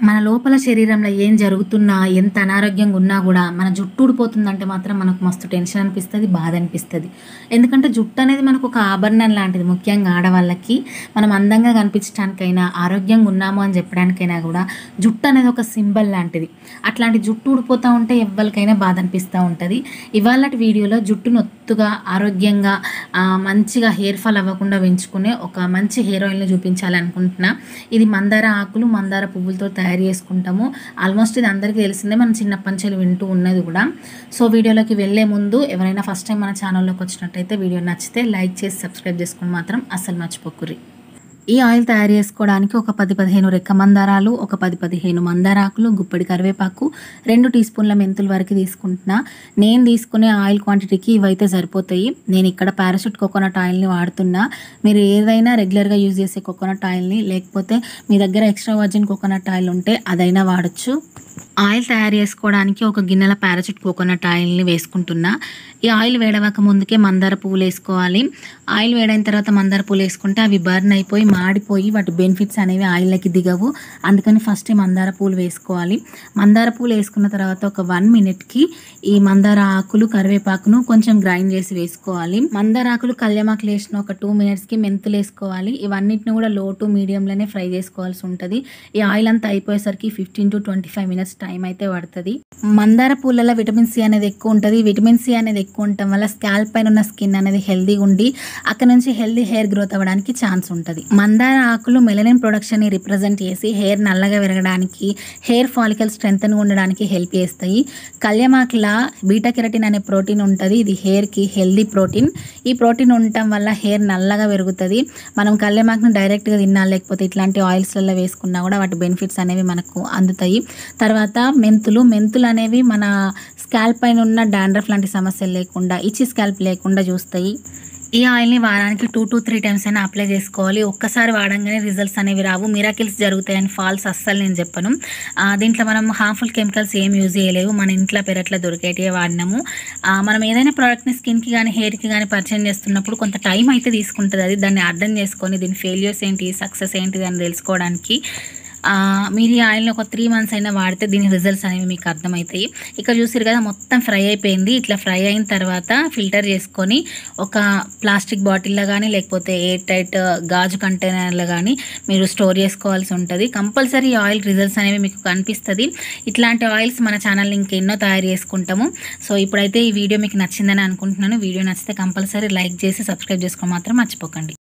మన లోపల శరీరంలో ఏం జరుగుతున్నా ఎంత అనారోగ్యంగా ఉన్నా కూడా మన జుట్టు ఊడిపోతుందంటే మాత్రం మనకు మస్తు టెన్షన్ అనిపిస్తుంది బాధ అనిపిస్తుంది ఎందుకంటే జుట్టు అనేది మనకు ఒక ఆభరణం లాంటిది ముఖ్యంగా ఆడవాళ్ళకి మనం అందంగా కనిపించడానికైనా ఆరోగ్యంగా ఉన్నాము అని చెప్పడానికైనా కూడా జుట్టు అనేది ఒక సింబల్ లాంటిది అట్లాంటి జుట్టు ఊడిపోతూ ఉంటే ఎవరికైనా బాధ అనిపిస్తూ ఉంటుంది ఇవాళ వీడియోలో జుట్టును ఒత్తుగా ఆరోగ్యంగా ఆ, మంచిగా హెయిర్ ఫాల్ అవ్వకుండా పెంచుకునే ఒక మంచి హెయిర్ ఆయిల్ని చూపించాలనుకుంటున్నా ఇది మందార ఆకులు మందార పువ్వులతో తయారు చేసుకుంటాము ఆల్మోస్ట్ ఇది అందరికీ తెలిసిందే మనం చిన్నప్పటి నుంచి వింటూ ఉన్నది కూడా సో వీడియోలోకి వెళ్ళే ముందు ఎవరైనా ఫస్ట్ టైం మన ఛానల్లోకి వచ్చినట్టయితే వీడియో నచ్చితే లైక్ చేసి సబ్స్క్రైబ్ చేసుకుని మాత్రం అస్సలు మర్చిపోకుర్రి ఈ ఆయిల్ తయారు చేసుకోవడానికి ఒక పది పదిహేను రెక్క మందారాలు ఒక పది పదిహేను మందారాకులు గుప్పడి కరివేపాకు రెండు టీ స్పూన్ల మెంతుల వరకు తీసుకుంటున్నా నేను తీసుకునే ఆయిల్ క్వాంటిటీకి ఇవైతే సరిపోతాయి నేను ఇక్కడ పారాషూట్ కోకోనట్ ఆయిల్ని వాడుతున్నా మీరు ఏదైనా రెగ్యులర్గా యూజ్ చేసే కోకోనట్ ఆయిల్ని లేకపోతే మీ దగ్గర ఎక్స్ట్రా వర్జిన్ కోకోనట్ ఆయిల్ ఉంటే అదైనా వాడచ్చు ఆయిల్ తయారు చేసుకోవడానికి ఒక గిన్నెల పారాషూట్ కోకోనట్ ఆయిల్ని వేసుకుంటున్నా ఈ ఆయిల్ వేడవక ముందుకే మందార పువ్వులు వేసుకోవాలి ఆయిల్ వేడైన తర్వాత మందార పువ్వులు వేసుకుంటే అవి బర్న్ అయిపోయి మాడిపోయి వాటి బెనిఫిట్స్ అనేవి ఆయిల్లోకి దిగవు అందుకని ఫస్ట్ మందార పూలు వేసుకోవాలి మందార పూలు వేసుకున్న తర్వాత ఒక వన్ మినిట్కి ఈ మందార ఆకులు కరివేపాకును కొంచెం గ్రైండ్ చేసి వేసుకోవాలి మందార ఆకులు కళ్యామాకులు వేసిన ఒక టూ మినిట్స్కి మెంతులు వేసుకోవాలి ఇవన్నిటిని కూడా లో టు మీడియంలోనే ఫ్రై చేసుకోవాల్సి ఉంటుంది ఈ ఆయిల్ అంతా అయిపోయేసరికి fifteen to twenty five minutes time అయితే పడుతుంది మందార పూలలో విటమిన్ సి అనేది ఎక్కువ ఉంటుంది విటమిన్ సి అనేది ఎక్కువ ఉండటం వల్ల స్కాల్ప్ పైన ఉన్న స్కిన్ అనేది హెల్దీగా ఉండి అక్కడ నుంచి హెల్దీ హెయిర్ గ్రోత్ అవ్వడానికి ఛాన్స్ ఉంటుంది మందార ఆకులు మెలనిన్ ప్రొడక్షన్ ని రిప్రజెంట్ చేసి హెయిర్ నల్లగా పెరగడానికి హెయిర్ ఫాలికల్ స్ట్రెంత్ ఉండడానికి హెల్ప్ చేస్తాయి కళ్యమాకుల బీటా కెరటిన్ అనే ప్రోటీన్ ఉంటుంది ఇది హెయిర్ కి హెల్దీ ప్రోటీన్ ఈ ప్రోటీన్ ఉండటం వల్ల హెయిర్ నల్లగా పెరుగుతుంది మనం కళ్యమాకును డైరెక్ట్గా తిన్నా లేకపోతే ఇట్లాంటి ఆయిల్స్లలో వేసుకున్నా కూడా వాటి బెనిఫిట్స్ అనేవి మనకు అందుతాయి తర్వాత మెంతులు మెంతులు అనేవి మన స్కాల్ప్ పైన ఉన్న డాండ్రఫ్ లాంటి సమస్యలు లేకుండా ఇచ్చి స్కాల్ప్ లేకుండా చూస్తాయి ఈ ఆయిల్ని వారానికి టూ టు త్రీ టైమ్స్ అయినా అప్లై చేసుకోవాలి ఒక్కసారి వాడంగానే రిజల్ట్స్ అనేవి రావు మిరాకిల్స్ జరుగుతాయని ఫాల్స్ అస్సలు నేను చెప్పను ఆ, దీంట్లో మనం హార్మ్ఫుల్ కెమికల్స్ ఏం యూజ్ చేయలేవు మన ఇంట్లో పెరట్లో దొరికేటివే వాడినాము ఆ, మనం ఏదైనా ప్రోడక్ట్ని స్కిన్కి కానీ హెయిర్కి కానీ పరిచయం చేస్తున్నప్పుడు కొంత టైం అయితే తీసుకుంటుంది అది దాన్ని అర్థం చేసుకొని దీని ఫెయిల్యూర్స్ ఏంటి సక్సెస్ ఏంటిది అని తెలుసుకోవడానికి ఆ, మీరు ఈ ఆయిల్ని ఒక త్రీ మంత్స్ అయినా వాడితే దీని రిజల్ట్స్ అనేవి మీకు అర్థమవుతాయి ఇక్కడ చూసారు కదా మొత్తం ఫ్రై అయిపోయింది ఇట్లా ఫ్రై అయిన తర్వాత ఫిల్టర్ చేసుకొని ఒక ప్లాస్టిక్ బాటిల్లో కానీ లేకపోతే ఎయిర్ టైట్ గాజు కంటైనర్లో కానీ మీరు స్టోర్ చేసుకోవాల్సి ఉంటుంది కంపల్సరీ ఈ ఆయిల్ రిజల్ట్స్ అనేవి మీకు కనిపిస్తుంది ఇట్లాంటి ఆయిల్స్ మన ఛానల్ ఇంకెన్నో తయారు చేసుకుంటాము సో ఇప్పుడైతే ఈ వీడియో మీకు నచ్చిందని అనుకుంటున్నాను వీడియో నచ్చితే కంపల్సరీ లైక్ చేసి సబ్స్క్రైబ్ చేసుకోవడం మాత్రం మర్చిపోకండి